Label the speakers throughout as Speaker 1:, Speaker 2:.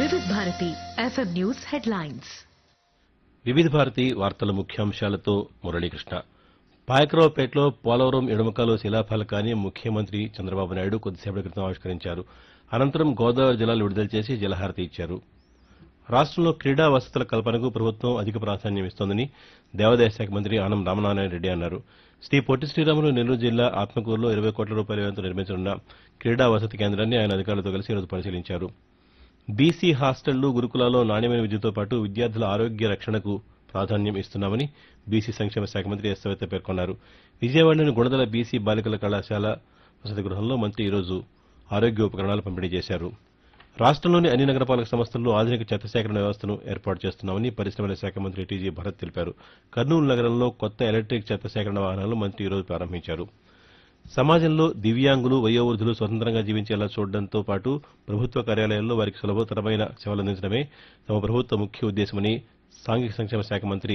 Speaker 1: వివిధ Bharati FM news headlines
Speaker 2: వివిధ భారతి వార్తల ముఖ్యాంశాలతో మురళీకృష్ణ పాయకరావుపేటలో పోలవరం ఎడమకాలు శిలాఫలకాన్ని ముఖ్యమంత్రి చంద్రబాబు నాయుడు కొద్దిసేపటి క్రితం ఆవిష్కరించారు అనంతరం గోదావరి జలాలు విడుదల చేసి జలహారతి ఇచ్చారు రాష్టంలో క్రీడా వసతుల కల్పనకు ప్రభుత్వం అధిక ప్రాధాన్యం ఇస్తోందని దేవాదాయ శాఖ మంత్రి ఆనం రామనారాయణ రెడ్డి అన్నారు శ్రీ పొట్టి శ్రీరాములు నెల్లూరు జిల్లా ఆత్మకూరులో ఇరవై కోట్ల రూపాయల వ్యయంతో నిర్మించనున్న క్రీడా వసతి కేంద్రాన్ని ఆయన అధికారులతో కలిసి ఈరోజు పరిశీలించారు బీసీ హాస్టళ్లు గురుకులాల్లో నాణ్యమైన విద్యతో పాటు విద్యార్థుల ఆరోగ్య రక్షణకు ప్రాధాన్యం ఇస్తున్నామని బీసీ సంక్షేమ శాఖ మంత్రి ఎస్ సవిత పేర్కొన్నారు విజయవాడలోని గుణదల బీసీ బాలికల కళాశాల వసతి గృహంలో మంత్రి ఈరోజు ఆరోగ్య ఉపకరణాలు పంపిణీ చేశారు రాష్టంలోని అన్ని నగరపాలక సంస్థల్లో ఆధునిక చెత్త సేకరణ వ్యవస్థను ఏర్పాటు చేస్తున్నామని పరిశ్రమల శాఖ మంత్రి టీజీ భరత్ తెలిపారు కర్నూలు నగరంలో కొత్త ఎలక్టిక్ చెత్త సేకరణ వాహనాలను మంత్రి ఈరోజు ప్రారంభించారు సమాజంలో దివ్యాంగులు వయోవృద్ధులు స్వతంత్రంగా జీవించేలా చూడడంతో పాటు ప్రభుత్వ కార్యాలయాల్లో వారికి సులభతరమైన సేవలందించడమే తమ ప్రభుత్వ ముఖ్య ఉద్దేశమని సాంఘిక సంక్షేమ శాఖ మంత్రి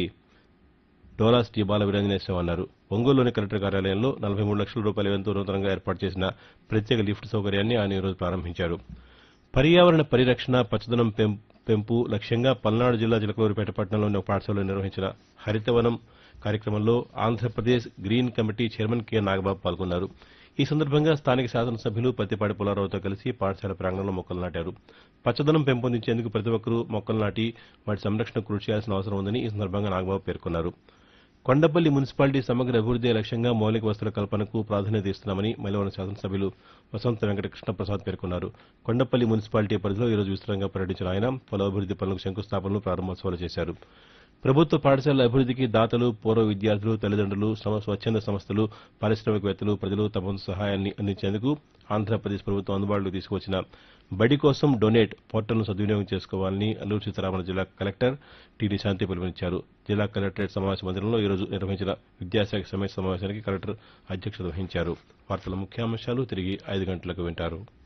Speaker 2: డోలా శ్రీ బాల వీరాంజనేశ్వరం అన్నారు ఒంగోలులోని కలెక్టర్ కార్యాలయంలో నలభై మూడు లక్షల రూపాయల వ్యయంతో నూతనంగా ఏర్పాటు చేసిన ప్రత్యేక లిఫ్ట్ సౌకర్యాన్ని ఆయన ఈరోజు ప్రారంభించారు పర్యావరణ పరిరక్షణ పచ్చదనం పెం- పెంపు లక్ష్యంగా పల్నాడు జిల్లా చిలకలూరుపేట పట్టణంలోని ఒక పాఠశాలలో నిర్వహించిన హరితవనం కార్యక్రమంలో Andhra Pradesh green committee chairman K Nagababu పాల్గొన్నారు ఈ సందర్భంగా స్థానిక శాసనసభ్యులు పత్తిపాటి పుల్లారావుతో కలిసి పాఠశాల ప్రాంగణంలో మొక్కలు నాటారు పచ్చదనం పెంపొందించేందుకు ప్రతి ఒక్కరూ మొక్కలు నాటి వాటి సంరక్షణకు కృషి చేయాల్సిన అవసరం ఉందని ఈ సందర్భంగా నాగబాబు పేర్కొన్నారు కొండపల్లి మున్సిపాలిటీ సమగ్ర అభివృద్ది లక్ష్యంగా మౌలిక వసతుల కల్పనకు ప్రాధాన్యత ఇస్తున్నామని మైలవరం శాసనసభ్యులు వసంత వెంకట కృష్ణప్రసాద్ పేర్కొన్నారు కొండపల్లి మున్సిపాలిటీ పరిధిలో ఈరోజు విస్తృతంగా పర్యటించిన ఆయన పలు అభివృద్ది పనులకు శంకుస్థాపనలు ప్రారంభోత్సవాలు చేశారు ప్రభుత్వ పాఠశాలల అభివృద్దికి దాతలు పూర్వ విద్యార్థులు తల్లిదండ్రులు సమ- స్వచ్ఛంద సంస్థలు పారిశ్రామికవేత్తలు ప్రజలు తమ వంతు సహాయాన్ని అందించేందుకు ఆంధ్రప్రదేశ్ ప్రభుత్వం అందుబాటులోకి తీసుకువచ్చిన బడి కోసం డొనేట్ పోర్టల్ను సద్వినియోగం చేసుకోవాలని అల్లూరు సీతారామరాజు జిల్లా కలెక్టర్ టి నిశాంతి పిలుపునిచ్చారు జిల్లా కలెక్టరేట్ సమావేశ మందిరంలో ఈరోజు నిర్వహించిన విద్యాశాఖ సమేత సమావేశానికి కలెక్టర్ అధ్యక్షత వహించారు వార్తల ముఖ్యాంశాలు తిరిగి ఐదు గంటలకు వింటారు